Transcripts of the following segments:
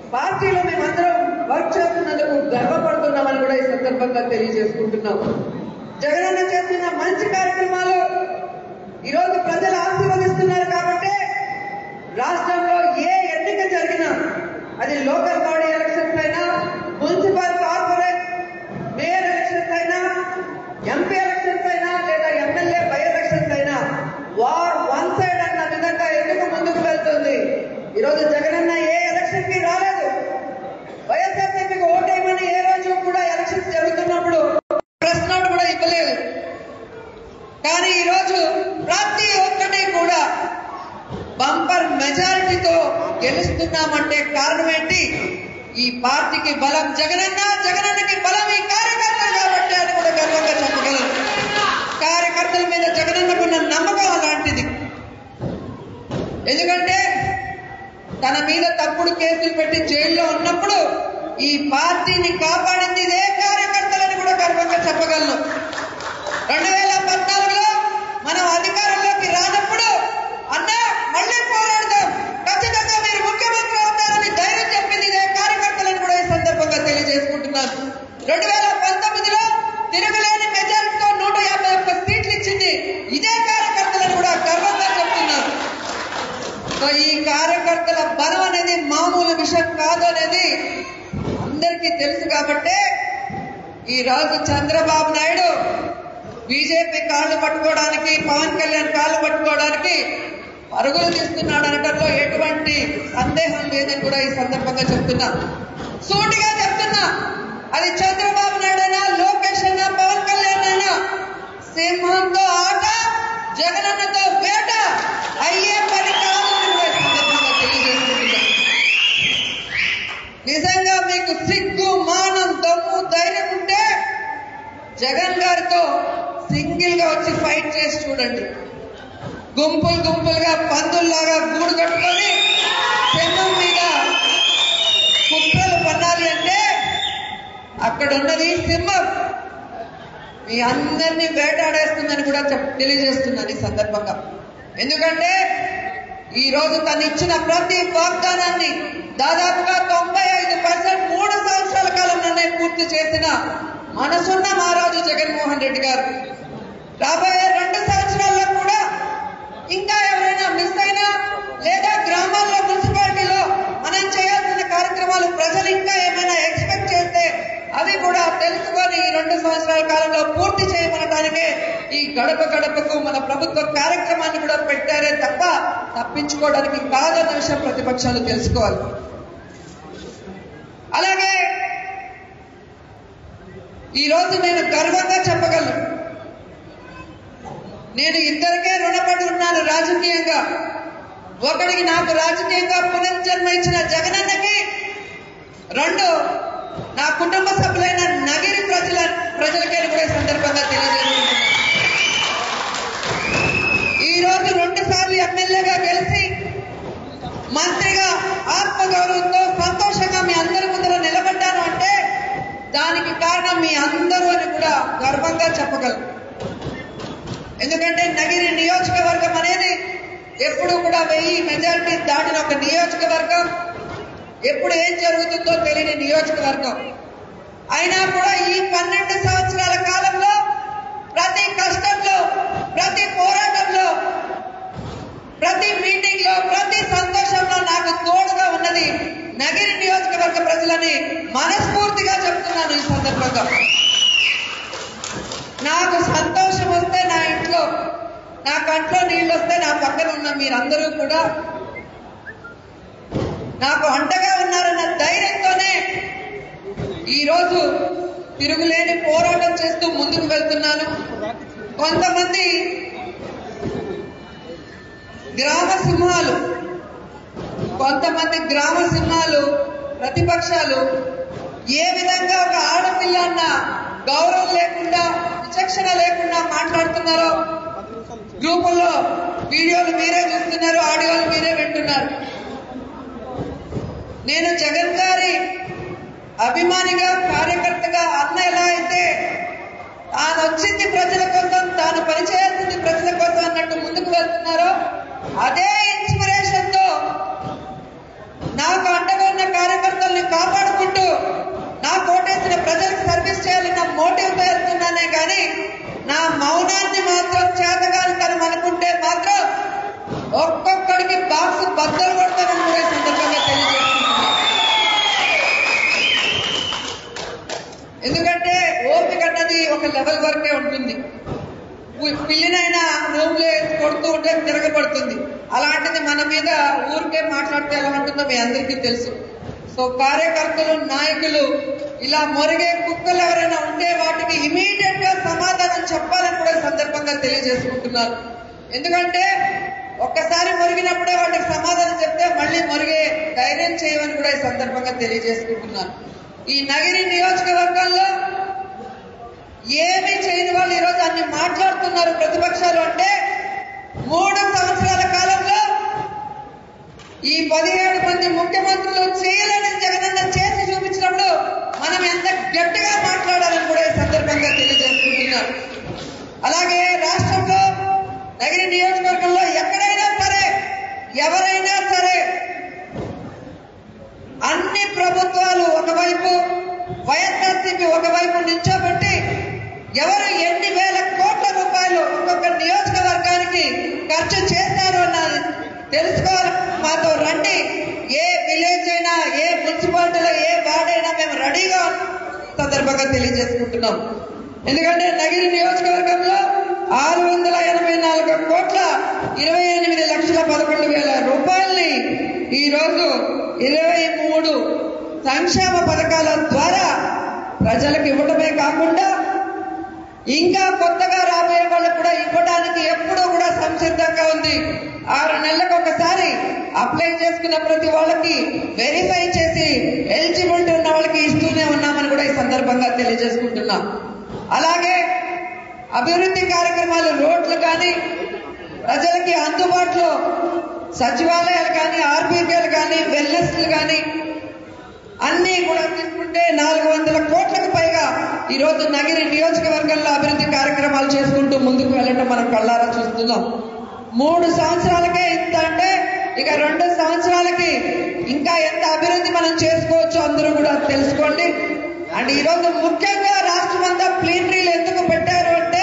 పార్టీలో మేమందరం వర్క్ చేస్తున్నందుకు గర్వపడుతున్నామని కూడా ఈ సందర్భంగా తెలియజేసుకుంటున్నాం జగనన్న చేస్తున్న మంచి కార్యక్రమాలు ఈరోజు ప్రజలు ఆశీర్వదిస్తున్నారు కాబట్టి రాష్ట్రంలో ఏ ఎన్నిక జరిగినా అది లోకల్ బాడీ ఎలక్షన్స్ అయినా మున్సిపల్ కార్పొరేట్ మేయర్ ఎలక్షన్స్ అయినా ఎంపీ ఎలక్షన్స్ అయినా లేదా ఎమ్మెల్యే బై ఎలక్షన్స్ అయినా వార్ వన్ సైడ్ అన్న విధంగా ఎందుకు ముందుకు వెళ్తుంది ఈరోజు జగనన్న ఏ ఎలక్షన్ కి రాలేదు వైఎస్ఆర్సీపీకి ఓటేయమని ఏ రోజు కూడా ఎలక్షన్స్ జరుగుతున్నప్పుడు ప్రెస్ నోట్ కూడా ఇవ్వలేదు కానీ ఈరోజు ప్రతి ఒక్కటి కూడా బంపర్ మెజారిటీతో గెలుస్తున్నామంటే కారణం ఏంటి ఈ పార్టీకి బలం జగనన్న జగనన్నకి బలం ఈ కార్యకర్తలు కాబట్టి అని కూడా గర్వంగా చెప్పగలను కార్యకర్తల మీద జగనన్నకున్న నమ్మకం అలాంటిది ఎందుకంటే తన మీద తప్పుడు కేసులు పెట్టి జైల్లో ఉన్నప్పుడు ఈ పార్టీని కాపాడింది ఇదే కార్యకర్తలని కూడా గర్వంగా చెప్పగలను రెండు వేల పద్నాలుగులో మనం అధికారంలోకి రానప్పుడు అన్న మళ్ళీ పోరాడదాం ఖచ్చితంగా మీరు ముఖ్యమంత్రి అవుతారని ధైర్యం చెప్పింది ఇదే కార్యకర్తలను కూడా ఈ సందర్భంగా తెలియజేసుకుంటున్నాను రెండు వేల పంతొమ్మిదిలో తిరుగులేని మెజారిటీతో నూట యాభై ఒక్క సీట్లు ఇచ్చింది ఇదే కార్యకర్తలను కూడా గర్వంగా చెప్తున్నాను సో ఈ కార్యకర్తల బలం అనేది మామూలు విషయం కాదు అనేది అందరికీ తెలుసు కాబట్టే ఈ రోజు చంద్రబాబు నాయుడు బీజేపీ కాళ్ళు పట్టుకోవడానికి పవన్ కళ్యాణ్ కాళ్ళు పట్టుకోవడానికి పరుగులు తీస్తున్నాడు అనటంలో ఎటువంటి సందేహం లేదని కూడా ఈ సందర్భంగా చెప్తున్నా సూటిగా చెప్తున్నా అది చంద్రబాబు నాయుడు అయినా లోకేష్ అయినా పవన్ కళ్యాణ్ అయినా సింహంతో ఆట జగనన్నతో వేట అయ్యే పని కాదు అని కూడా ఈ సందర్భంగా తెలియజేసుకుంటున్నా నిజంగా మీకు సిగ్గు మానం దమ్ము ధైర్యం ఉంటే జగన్ గారితో సింగిల్ గా వచ్చి ఫైట్ చేసి చూడండి గుంపులు గుంపులుగా పందుల్లాగా గూడు కట్టుకొని సింహం మీద కుట్రలు పన్నాలి అంటే అక్కడ ఉన్నది సింహం మీ అందరినీ వేటాడేస్తుందని కూడా చెప్ తెలియజేస్తున్నాను ఈ సందర్భంగా ఎందుకంటే ఈ రోజు తను ఇచ్చిన ప్రతి వాగ్దానాన్ని దాదాపుగా తొంభై ఐదు పర్సెంట్ మూడు సంవత్సరాల కాలంలోనే పూర్తి చేసిన మనసున్న మహారాజు జగన్మోహన్ రెడ్డి గారు రాబోయే రెండు సంవత్సరాల్లో కూడా ఇంకా ఎవరైనా మిస్ అయినా లేదా గ్రామాల్లో మున్సిపాలిటీలో మనం చేయాల్సిన కార్యక్రమాలు ప్రజలు ఇంకా ఏమైనా ఎక్స్పెక్ట్ చేస్తే అవి కూడా తెలుసుకొని ఈ రెండు సంవత్సరాల కాలంలో పూర్తి చేయమనడానికే ఈ గడప గడపకు మన ప్రభుత్వ కార్యక్రమాన్ని కూడా పెట్టారే తప్ప తప్పించుకోవడానికి కాదన్న విషయం ప్రతిపక్షాలు తెలుసుకోవాలి అలాగే ఈ రోజు నేను గర్వంగా చెప్పగలను నేను ఇద్దరికే రుణపడి ఉన్నాను రాజకీయంగా ఒకడికి నాకు రాజకీయంగా పునర్జన్మ ఇచ్చిన జగనన్నకి రెండు నా కుటుంబ సభ్యులైన నగిరి ప్రజల ప్రజలకే కూడా ఈ సందర్భంగా తెలియజేస్తున్నాను ఈ రోజు రెండు సార్లు ఎమ్మెల్యేగా గెలిచి మంత్రిగా ఆత్మగౌరవంతో సంతోషంగా మీ అందరి ముందర నిలబడ్డాను అంటే దానికి కారణం మీ అందరూ అని కూడా గర్వంగా చెప్పగలను ఎందుకంటే నగిరి నియోజకవర్గం అనేది ఎప్పుడు కూడా వెయ్యి మెజారిటీ దాటిన ఒక నియోజకవర్గం ఎప్పుడు ఏం జరుగుతుందో తెలియని నియోజకవర్గం అయినా కూడా ఈ పన్నెండు సంవత్సరాల కాలంలో ప్రతి కష్టంలో ప్రతి పోరాటంలో ప్రతి మీటింగ్ లో ప్రతి సంతోషంలో నాకు తోడుగా ఉన్నది నగిరి నియోజకవర్గ ప్రజలని మనస్ఫూర్తిగా చెప్తున్నాను ఈ సందర్భంగా నాకు సంతోషం వస్తే నా ఇంట్లో నా కంట్లో నీళ్ళు వస్తే నా పక్కన ఉన్న మీరందరూ కూడా నాకు అండగా ఉన్నారన్న ధైర్యంతోనే ఈరోజు తిరుగులేని పోరాటం చేస్తూ ముందుకు వెళ్తున్నాను కొంతమంది గ్రామ సింహాలు కొంతమంది గ్రామ సింహాలు ప్రతిపక్షాలు ఏ విధంగా ఒక ఆడపిల్ల అన్న గౌరవం లేకుండా విచక్షణ లేకుండా మాట్లాడుతున్నారో గ్రూపుల్లో వీడియోలు మీరే చూస్తున్నారు ఆడియోలు మీరే వింటున్నారు నేను జగన్ గారి అభిమానిగా కార్యకర్తగా అన్న ఎలా అయితే తాను వచ్చింది ప్రజల కోసం తాను పనిచేయాల్సింది ప్రజల కోసం అన్నట్టు ముందుకు వెళ్తున్నారో అదే ఇన్స్పిరేషన్ తో నాకు అండగా ఉన్న కార్యకర్త ఒక్కొక్కడికి బాక్స్ బద్దలు కొడతామని కూడా ఈ సందర్భంగా తెలియజేసుకుంటున్నాం ఎందుకంటే ఓపిక అన్నది ఒక లెవెల్ వరకే ఉంటుంది పు- పిల్లినైనా రూమ్లో వేసి కొడుతూ ఉంటే తిరగబడుతుంది అలాంటిది మన మీద ఊరికే మాట్లాడితే ఎలా ఉంటుందో మీ అందరికీ తెలుసు సో కార్యకర్తలు నాయకులు ఇలా మొరిగే కుక్కలు ఎవరైనా ఉంటే వాటికి ఇమీడియట్ గా సమాధానం చెప్పాలని కూడా ఈ సందర్భంగా తెలియజేసుకుంటున్నారు ఎందుకంటే ఒక్కసారి మొరిగినప్పుడే వాటికి సమాధానం చెప్తే మళ్ళీ మొరిగే ధైర్యం చేయమని కూడా ఈ సందర్భంగా తెలియజేసుకుంటున్నారు ఈ నగిరి నియోజకవర్గంలో ఏమీ చేయని వాళ్ళు ఈరోజు అన్ని మాట్లాడుతున్నారు ప్రతిపక్షాలు అంటే మూడు సంవత్సరాల కాలంలో ఈ పదిహేడు మంది ముఖ్యమంత్రులు చేయలేని జగనన్న చేసి చూపించినప్పుడు మనం ఎంత గట్టిగా మాట్లాడాలని కూడా ఈ సందర్భంగా తెలియజేసుకుంటున్నారు అలాగే రాష్ట్రంలో నగరి నియోజకవర్గంలో ఎక్కడైనా సరే ఎవరైనా సరే అన్ని ప్రభుత్వాలు ఒకవైపు వైఎస్ఆర్సీపీ ఒకవైపు నిల్చోబెట్టి ఎవరు ఎన్ని వేల కోట్ల రూపాయలు ఒక్కొక్క నియోజకవర్గానికి ఖర్చు చేశారు అన్నది తెలుసుకోవాలి మాతో రండి ఏ విలేజ్ అయినా ఏ మున్సిపాలిటీలో ఏ వార్డైనా మేము రెడీగా ఉన్నాం. సందర్భంగా తెలియజేసుకుంటున్నాం ఎందుకంటే నగిరి నియోజకవర్గంలో ఆరు వందల ఎనభై నాలుగు కోట్ల ఇరవై ఎనిమిది లక్షల పదకొండు వేల రూపాయల్ని ఈ రోజు ఇరవై మూడు సంక్షేమ పథకాల ద్వారా ప్రజలకు ఇవ్వడమే కాకుండా ఇంకా కొత్తగా రాబోయే వాళ్ళకు కూడా ఇవ్వడానికి ఎప్పుడూ కూడా సంసిద్ధంగా ఉంది ఆరు నెలలకు ఒకసారి అప్లై చేసుకున్న ప్రతి వాళ్ళకి వెరిఫై చేసి ఎలిజిబిలిటీ ఉన్న వాళ్ళకి ఇస్తూనే ఉన్నామని కూడా ఈ సందర్భంగా తెలియజేసుకుంటున్నాం అలాగే అభివృద్ధి కార్యక్రమాలు రోడ్లు కానీ ప్రజలకి అందుబాటులో సచివాలయాలు కానీ ఆర్బీకేలు కానీ వెల్నెస్లు కానీ అన్ని కూడా తీసుకుంటే నాలుగు వందల కోట్లకు పైగా ఈ రోజు నగిరి నియోజకవర్గంలో అభివృద్ధి కార్యక్రమాలు చేసుకుంటూ ముందుకు వెళ్ళటం మనం కళ్ళారా చూస్తున్నాం మూడు సంవత్సరాలకే ఇంత అంటే ఇక రెండు సంవత్సరాలకి ఇంకా ఎంత అభివృద్ధి మనం చేసుకోవచ్చు అందరూ కూడా తెలుసుకోండి అండ్ ఈ రోజు ముఖ్యంగా రాష్ట్రం అంతా ప్లీనరీలు ఎందుకు పెట్టారు అంటే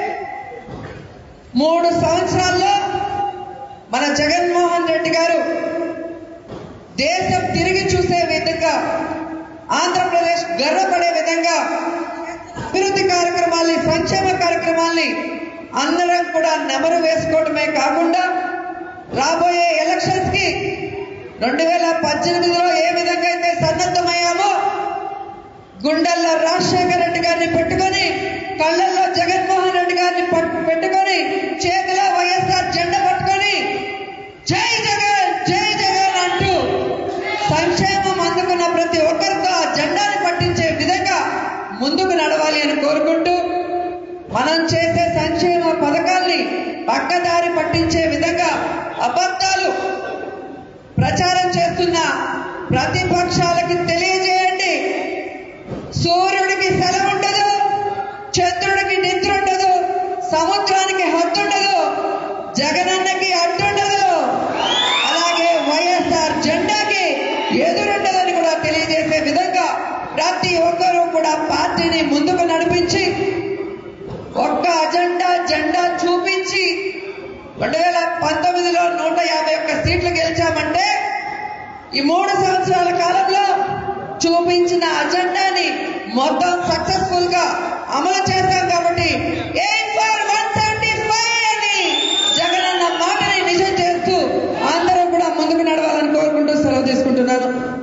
మూడు సంవత్సరాల్లో మన జగన్మోహన్ రెడ్డి గారు దేశం తిరిగి చూసే విధంగా ఆంధ్రప్రదేశ్ గర్వపడే విధంగా అభివృద్ధి కార్యక్రమాల్ని సంక్షేమ కార్యక్రమాల్ని అందరం కూడా నెమరు వేసుకోవడమే కాకుండా రాబోయే ఎలక్షన్స్ కి రెండు వేల పద్దెనిమిదిలో ఏ విధంగా అయితే సన్నద్ధమయ్యామో గుండెల్లో రాజశేఖర రెడ్డి గారిని పెట్టుకొని కళ్ళల్లో జగన్మోహన్ రెడ్డి గారిని పట్టు పెట్టుకొని చేతిలో వైఎస్ఆర్ జెండా పట్టుకొని జై జగన్ జై జగన్ అంటూ సంక్షేమం అందుకున్న ప్రతి ఒక్కరితో ఆ జెండాని పట్టించే విధంగా ముందుకు నడవాలి అని కోరుకుంటూ మనం చేసే సంక్షేమ పథకాల్ని పక్కదారి పట్టించే విధంగా అబద్ధాలు ప్రచారం చేస్తున్న ప్రతిపక్షాలకి తెలియజేయండి సూర్యుడికి సెలవు ఉండదు చంద్రుడికి నిద్ర ఉండదు సముద్రానికి హద్దుండదు జగనన్నకి అడ్డుండదు అలాగే వైఎస్ఆర్ జెండాకి ఎదురుండదని కూడా తెలియజేసే విధంగా ప్రతి ఒక్కరూ కూడా పార్టీని ముందుకు నడిపించి ఒక్క అజెండా జెండా చూపించి రెండు వేల పంతొమ్మిదిలో నూట యాభై ఒక్క సీట్లు గెలిచామంటే ఈ మూడు సంవత్సరాల కాలంలో చూపించిన అజెండాని మొత్తం సక్సెస్ఫుల్ గా అమలు చేశాం కాబట్టి eight for one seventy five అని జగనన్న మాటని నిజం చేస్తూ అందరూ కూడా ముందుకు నడవాలని కోరుకుంటూ సెలవు తీసుకుంటున్నాను